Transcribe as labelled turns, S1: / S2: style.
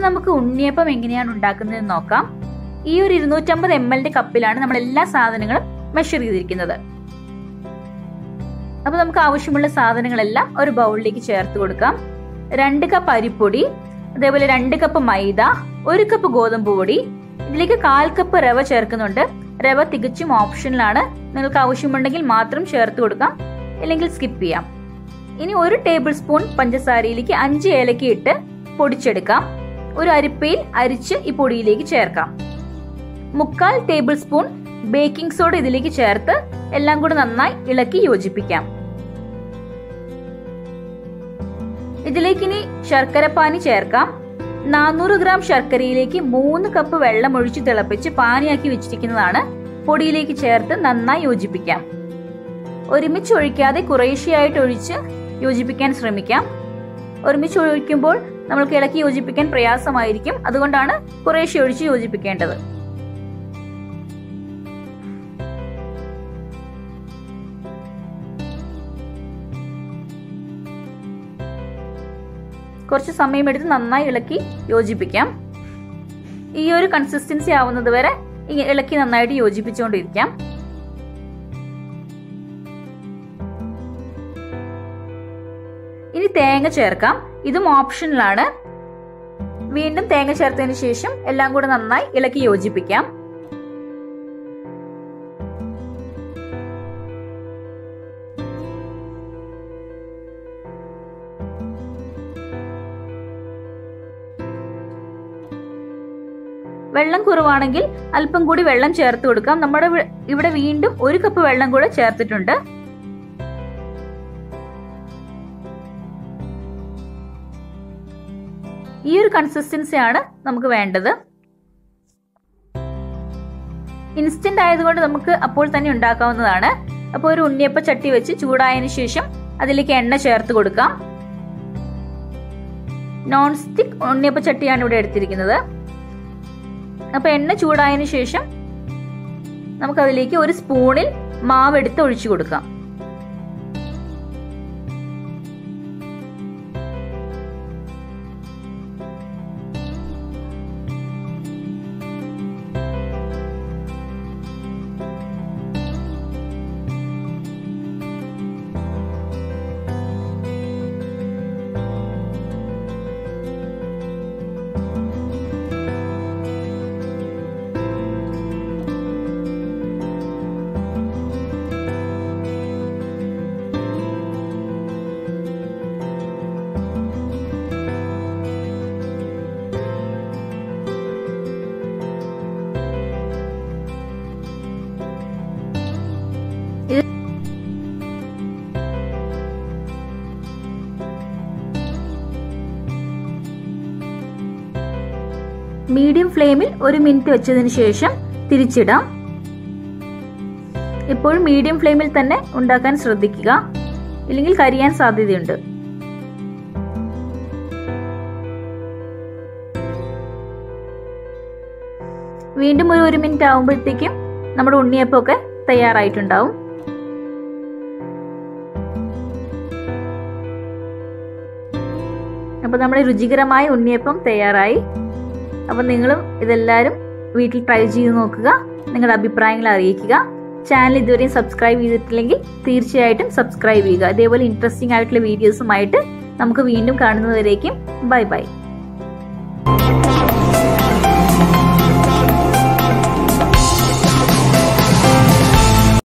S1: നമുക്ക് ഉണ്ണിയപ്പം എങ്ങനെയാണ് ഉണ്ടാക്കുന്നതെന്ന് നോക്കാം ഈ ഒരു ഇരുന്നൂറ്റമ്പത് എം എല്ലിന്റെ കപ്പിലാണ് നമ്മൾ എല്ലാ സാധനങ്ങളും മെഷർ ചെയ്തിരിക്കുന്നത് അപ്പൊ നമുക്ക് ആവശ്യമുള്ള സാധനങ്ങളെല്ലാം ഒരു ബൗളിലേക്ക് ചേർത്ത് കൊടുക്കാം രണ്ട് കപ്പ് അരിപ്പൊടി അതേപോലെ രണ്ട് കപ്പ് മൈദ ഒരു കപ്പ് ഗോതമ്പ് പൊടി ഇതിലേക്ക് കാൽ കപ്പ് റവ ചേർക്കുന്നുണ്ട് റവ തികച്ചും ഓപ്ഷനിലാണ് നിങ്ങൾക്ക് ആവശ്യമുണ്ടെങ്കിൽ മാത്രം ചേർത്ത് കൊടുക്കാം അല്ലെങ്കിൽ സ്കിപ്പ് ചെയ്യാം ഇനി ഒരു ടേബിൾ സ്പൂൺ പഞ്ചസാരയിലേക്ക് അഞ്ച് ഏലക്ക ഇട്ട് പൊടിച്ചെടുക്കാം ഒരു അരിപ്പയിൽ അരിച്ച് ഈ പൊടിയിലേക്ക് ചേർക്കാം മുക്കാൽ ടേബിൾ സ്പൂൺ ബേക്കിംഗ് സോഡ ഇതിലേക്ക് ചേർത്ത് എല്ലാം കൂടി നന്നായി ഇളക്കി യോജിപ്പിക്കാം ഇതിലേക്ക് ഇനി ശർക്കരപ്പാനി ചേർക്കാം നാനൂറ് ഗ്രാം ശർക്കരയിലേക്ക് മൂന്ന് കപ്പ് വെള്ളം ഒഴിച്ച് തിളപ്പിച്ച് പാനിയാക്കി വെച്ചിരിക്കുന്നതാണ് പൊടിയിലേക്ക് ചേർത്ത് നന്നായി യോജിപ്പിക്കാം ഒരുമിച്ച് ഒഴിക്കാതെ കുറേശ്ശെയായിട്ട് ഒഴിച്ച് യോജിപ്പിക്കാൻ ശ്രമിക്കാം ഒരുമിച്ച് ഒഴിക്കുമ്പോൾ നമ്മൾക്ക് ഇളക്കി യോജിപ്പിക്കാൻ പ്രയാസമായിരിക്കും അതുകൊണ്ടാണ് കുറേശ്ശെ ഒഴിച്ച് യോജിപ്പിക്കേണ്ടത് കുറച്ച് സമയമെടുത്ത് നന്നായി ഇളക്കി യോജിപ്പിക്കാം ഈ ഒരു കൺസിസ്റ്റൻസി ആവുന്നത് വരെ ഇളക്കി നന്നായിട്ട് യോജിപ്പിച്ചുകൊണ്ടിരിക്കാം ഇനി തേങ്ങ ചേർക്കാം ഇതും ഓപ്ഷനിലാണ് വീണ്ടും തേങ്ങ ചേർത്തതിന് ശേഷം എല്ലാം കൂടെ നന്നായി ഇളക്കി യോജിപ്പിക്കാം വെള്ളം കുറവാണെങ്കിൽ അല്പം കൂടി വെള്ളം ചേർത്ത് കൊടുക്കാം നമ്മുടെ ഇവിടെ വീണ്ടും ഒരു കപ്പ് വെള്ളം കൂടെ ചേർത്തിട്ടുണ്ട് ഈ ഒരു കൺസിസ്റ്റൻസി ആണ് നമുക്ക് വേണ്ടത് ഇൻസ്റ്റന്റ് ആയതുകൊണ്ട് നമുക്ക് അപ്പോൾ തന്നെ ഉണ്ടാക്കാവുന്നതാണ് അപ്പോൾ ഒരു ഉണ്ണിയപ്പ ചട്ടി വെച്ച് ചൂടായതിനു ശേഷം അതിലേക്ക് എണ്ണ ചേർത്ത് കൊടുക്കാം നോൺ സ്റ്റിക് ഉണ്ണിയപ്പ ചട്ടിയാണ് ഇവിടെ എടുത്തിരിക്കുന്നത് അപ്പൊ എണ്ണ ചൂടായതിനു ശേഷം നമുക്ക് അതിലേക്ക് ഒരു സ്പൂണിൽ മാവ് എടുത്ത് ഒഴിച്ചു കൊടുക്കാം മീഡിയം ഫ്ലെയിമിൽ ഒരു മിനിറ്റ് വെച്ചതിന് ശേഷം തിരിച്ചിടാം ഇപ്പോൾ മീഡിയം ഫ്ലെയിമിൽ തന്നെ ഉണ്ടാക്കാൻ ശ്രദ്ധിക്കുക ഇല്ലെങ്കിൽ കരിയാൻ സാധ്യതയുണ്ട് വീണ്ടും ഒരു ഒരു മിനിറ്റ് ആകുമ്പോഴത്തേക്കും നമ്മുടെ ഉണ്ണിയപ്പമൊക്കെ തയ്യാറായിട്ടുണ്ടാവും അപ്പോൾ നമ്മുടെ രുചികരമായ ഉണ്ണിയപ്പം തയ്യാറായി അപ്പം നിങ്ങളും ഇതെല്ലാവരും വീട്ടിൽ ട്രൈ ചെയ്ത് നോക്കുക നിങ്ങളുടെ അഭിപ്രായങ്ങൾ അറിയിക്കുക ചാനൽ ഇതുവരെയും സബ്സ്ക്രൈബ് ചെയ്തിട്ടില്ലെങ്കിൽ തീർച്ചയായിട്ടും സബ്സ്ക്രൈബ് ചെയ്യുക ഇതേപോലെ ഇൻട്രസ്റ്റിംഗ് ആയിട്ടുള്ള വീഡിയോസുമായിട്ട് നമുക്ക് വീണ്ടും കാണുന്നവരേക്കും ബൈ ബൈ